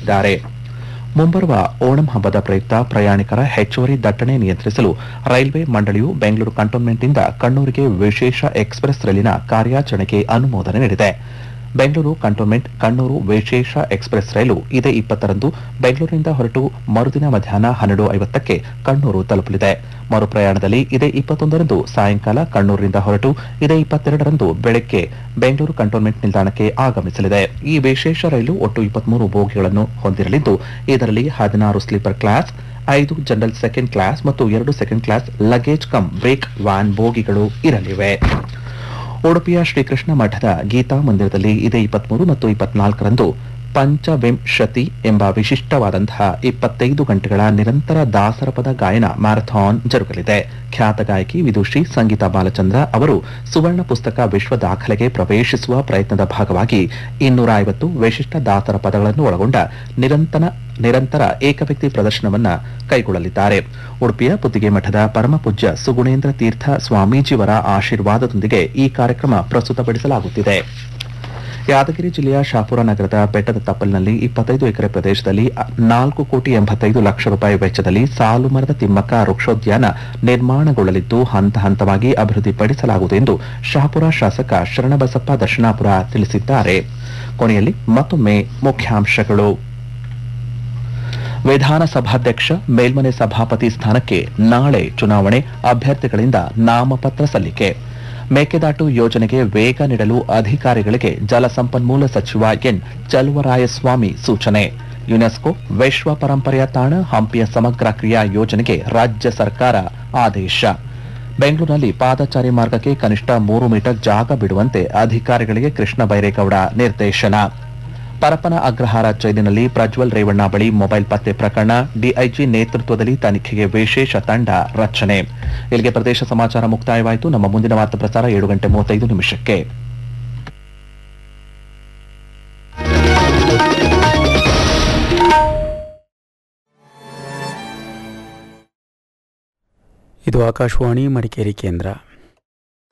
ಹೇಳಿದ್ದಾರೆ ಮುಂಬರುವ ಓಣಂ ಹಬ್ಬದ ಪ್ರಯುಕ್ತ ಪ್ರಯಾಣಿಕರ ಹೆಚ್ಚುವರಿ ದಟ್ಟಣೆ ನಿಯಂತ್ರಿಸಲು ರೈಲ್ವೆ ಮಂಡಳಿಯು ಬೆಂಗಳೂರು ಕಂಟೋನ್ಮೆಂಟ್ನಿಂದ ಕಣ್ಣೂರಿಗೆ ವಿಶೇಷ ಎಕ್ಸ್ಪ್ರೆಸ್ ರೈಲಿನ ಕಾರ್ಯಾಚರಣೆಗೆ ಅನುಮೋದನೆ ನೀಡಿದೆ ಬೆಂಗಳೂರು ಕಂಟೋನ್ಮೆಂಟ್ ಕಣ್ಣೂರು ವಿಶೇಷ ಎಕ್ಸ್ಪ್ರೆಸ್ ರೈಲು ಇದೇ ಇಪ್ಪತ್ತರಂದು ಬೆಂಗಳೂರಿನಿಂದ ಹೊರಟು ಮರುದಿನ ಮಧ್ಯಾಹ್ನ ಹನ್ನೆರಡು ಐವತ್ತಕ್ಕೆ ಕಣ್ಣೂರು ತಲುಪಲಿದೆ ಮರುಪ್ರಯಾಣದಲ್ಲಿ ಇದೇ ಇಪ್ಪತ್ತೊಂದರಂದು ಸಾಯಂಕಾಲ ಕಣ್ಣೂರಿನಿಂದ ಹೊರಟು ಇದೇ ಇಪ್ಪತ್ತೆರಡರಂದು ಬೆಳಗ್ಗೆ ಬೆಂಗಳೂರು ಕಂಟೋನ್ಮೆಂಟ್ ನಿಲ್ದಾಣಕ್ಕೆ ಆಗಮಿಸಲಿದೆ ಈ ವಿಶೇಷ ರೈಲು ಒಟ್ಟು ಇಪ್ಪತ್ಮೂರು ಬೋಗಿಗಳನ್ನು ಹೊಂದಿರಲಿದ್ದು ಇದರಲ್ಲಿ ಹದಿನಾರು ಸ್ಲೀಪರ್ ಕ್ಲಾಸ್ ಐದು ಜನರಲ್ ಸೆಕೆಂಡ್ ಕ್ಲಾಸ್ ಮತ್ತು ಎರಡು second class luggage cum brake van ಬೋಗಿಗಳು ಇರಲಿವೆ ಉಡುಪಿಯ ಶ್ರೀಕೃಷ್ಣ ಮಠದ ಗೀತಾ ಮಂದಿರದಲ್ಲಿ ಇದೇ ಇಪ್ಪತ್ಮೂರು ಮತ್ತು ಇಪ್ಪತ್ನಾಲ್ಕರಂದು ಪಂಚವಿಂಶತಿ ಎಂಬ ವಿಶಿಷ್ಟವಾದಂತಹ ಇಪ್ಪತ್ತೈದು ಗಂಟೆಗಳ ನಿರಂತರ ದಾಸರಪದ ಗಾಯನ ಮ್ಯಾರಥಾನ್ ಜರುಗಲಿದೆ ಖ್ಯಾತ ಗಾಯಕಿ ವಿದುಷಿ ಸಂಗೀತಾ ಬಾಲಚಂದ್ರ ಅವರು ಸುವರ್ಣ ಪುಸ್ತಕ ವಿಶ್ವ ದಾಖಲೆಗೆ ಪ್ರವೇಶಿಸುವ ಪ್ರಯತ್ನದ ಭಾಗವಾಗಿ ಇನ್ನೂರ ಐವತ್ತು ವಿಶಿಷ್ಟ ದಾಸರ ಪದಗಳನ್ನು ಒಳಗೊಂಡ ನಿರಂತರ ನಿರಂತರ ಏಕವ್ಯಕ್ತಿ ಪ್ರದರ್ಶನವನ್ನ ಕೈಗೊಳ್ಳಲಿದ್ದಾರೆ ಉಡುಪಿಯ ಪುತ್ತಿಗೆ ಮಠದ ಪರಮಪೂಜ್ಯ ಸುಗುಣೇಂದ್ರ ತೀರ್ಥ ಸ್ವಾಮೀಜಿಯವರ ಆಶೀರ್ವಾದದೊಂದಿಗೆ ಈ ಕಾರ್ಯಕ್ರಮ ಪ್ರಸ್ತುತಪಡಿಸಲಾಗುತ್ತಿದೆ ಯಾದಗಿರಿ ಜಿಲ್ಲೆಯ ಶಾಪುರ ನಗರದ ಬೆಟ್ಟದ ತಪ್ಪಲಿನಲ್ಲಿ ಇಪ್ಪತ್ತೈದು ಎಕರೆ ಪ್ರದೇಶದಲ್ಲಿ ನಾಲ್ಕು ಕೋಟಿ ಎಂಬತ್ತೈದು ಲಕ್ಷ ರೂಪಾಯಿ ವೆಚ್ಚದಲ್ಲಿ ಸಾಲು ಮರದ ತಿಮ್ಮಕ್ಕ ವೃಕ್ಷೋದ್ಯಾನ ನಿರ್ಮಾಣಗೊಳ್ಳಲಿದ್ದು ಹಂತ ಹಂತವಾಗಿ ಅಭಿವೃದ್ಧಿಪಡಿಸಲಾಗುವುದು ಎಂದು ಶಾಪುರ ಶಾಸಕ ಶರಣಬಸಪ್ಪ ದರ್ಶನಾಪುರ ತಿಳಿಸಿದ್ದಾರೆ ಕೊನೆಯಲ್ಲಿ ಮತ್ತೊಮ್ಮೆ ಮುಖ್ಯಾಂಶಗಳು ವಿಧಾನಸಭಾಧ್ಯಕ್ಷ ಮೇಲ್ಮನೆ ಸಭಾಪತಿ ಸ್ಥಾನಕ್ಕೆ ನಾಳೆ ಚುನಾವಣೆ ಅಭ್ಯರ್ಥಿಗಳಿಂದ ನಾಮಪತ್ರ ಸಲ್ಲಿಕೆ ಮೇಕೆದಾಟು ಯೋಜನೆಗೆ ವೇಗ ನೀಡಲು ಅಧಿಕಾರಿಗಳಿಗೆ ಜಲಸಂಪನ್ಮೂಲ ಸಚಿವ ಎನ್ ಚಲುವರಾಯಸ್ವಾಮಿ ಸೂಚನೆ ಯುನೆಸ್ಕೋ ವಿಶ್ವ ಪರಂಪರೆಯ ತಾಣ ಹಂಪಿಯ ಸಮಗ್ರ ಕ್ರಿಯಾ ಯೋಜನೆಗೆ ರಾಜ್ಯ ಸರ್ಕಾರ ಆದೇಶ ಬೆಂಗಳೂರಿನಲ್ಲಿ ಪಾದಚಾರಿ ಮಾರ್ಗಕ್ಕೆ ಕನಿಷ್ಠ ಮೂರು ಮೀಟರ್ ಜಾಗ ಬಿಡುವಂತೆ ಅಧಿಕಾರಿಗಳಿಗೆ ಕೃಷ್ಣ ಬೈರೇಗೌಡ ನಿರ್ದೇಶನ ಪರಪನ ಅಗ್ರಹಾರ ಜೈಲಿನಲ್ಲಿ ಪ್ರಜ್ವಲ್ ರೇವಣ್ಣ ಬಳಿ ಮೊಬೈಲ್ ಪತ್ತೆ ಪ್ರಕರಣ ಡಿಐಜಿ ನೇತೃತ್ವದಲ್ಲಿ ತನಿಖೆಗೆ ವಿಶೇಷ ತಂಡ ರಚನೆ ಇಲ್ಲಿಗೆ ಪ್ರದೇಶ ಸಮಾಚಾರ ಮುಕ್ತಾಯವಾಯಿತು ನಮ್ಮ ಮುಂದಿನ ವಾರ್ತಾ ಪ್ರಸಾರ ಏಳು ಗಂಟೆ ಮೂವತ್ತೈದು ನಿಮಿಷಕ್ಕೆ ಇದು ಆಕಾಶವಾಣಿ ಮಡಿಕೇರಿ ಕೇಂದ್ರ